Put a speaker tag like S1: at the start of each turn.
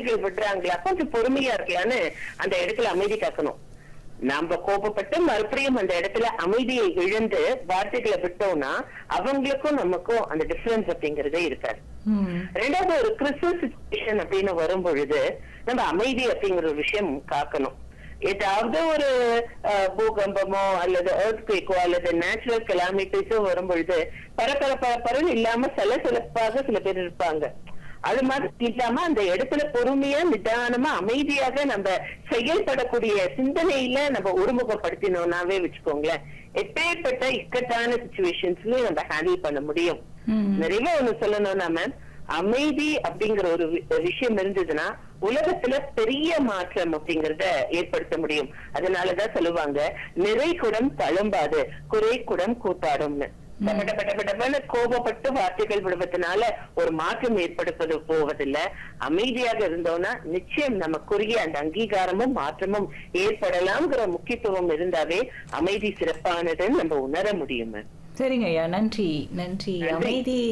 S1: வார்த்தைகள் விடுறாங்களா கொஞ்சம் பொறுமையா இருக்கலான்னு அந்த இடத்துல அமைதி காக்கணும் நாம கோபப்பட்டு மறுபடியும் அந்த இடத்துல அமைதியை இழந்து வார்த்தைகளை விட்டோம்னா அவங்களுக்கும் நமக்கும் அந்த டிஃபரன்ஸ் அப்படிங்கறதே இருக்காது
S2: ம்.
S1: ரெண்டாவது ஒரு கிறிஸ்துவ சுச்சுவேஷன் அப்படின்னு வரும் பொழுது நம்ம அமைதி அப்படிங்கிற ஒரு விஷயம் காக்கணும் ஏதாவது ஒரு அஹ், பூகம்பமோ அல்லது earthquake-ஓ அல்லது நேச்சுரல் கெலாமிட்டிஸோ வரும் பொழுது பரபர பரபரன்னு இல்லாம சலசலப்பாக சில பேர் இருப்பாங்க அது மாதிரி இல்லாம அந்த இடத்துல பொறுமையா நிதானமா அமைதியாக நம்ம செயல்படக்கூடிய சிந்தனையில நம்ம ஒருமுகப்படுத்தினோம்னாவே வச்சுக்கோங்களேன் எப்பேற்பட்ட இக்கட்டான சுச்சுவேஷன்ஸ்லயும் நம்ம ஹேண்டில் பண்ண முடியும்
S2: ம்.
S1: நிறைய ஒண்ணு சொல்லணும்னா மேம் அமைதி அப்படிங்கிற ஒரு வி- விஷயம் இருந்ததுன்னா உலகத்துல பெரிய மாற்றம் அப்படிங்கறத ஏற்படுத்த முடியும் அதனாலதான் சொல்லுவாங்க நிறை குடம் தழும்பாது குறை குடம் கூத்தாடும்னு பட பட படபடன்னு கோபப்பட்டு வார்த்தைகள் விடுவதனால ஒரு மாற்றம் ஏற்படுப்பது போவதில்லை அமைதியாக இருந்தோம்னா நிச்சயம் நமக்குரிய அந்த அங்கீகாரமும் மாற்றமும் ஏற்படலாம்ங்கிற முக்கியத்துவம் இருந்தாவே அமைதி சிறப்பானதுன்னு நம்ம உணர முடியும் மேம்
S2: சரிங்க ஐயா நன்றி நன்றி
S1: நன்றி.
S2: அமைதி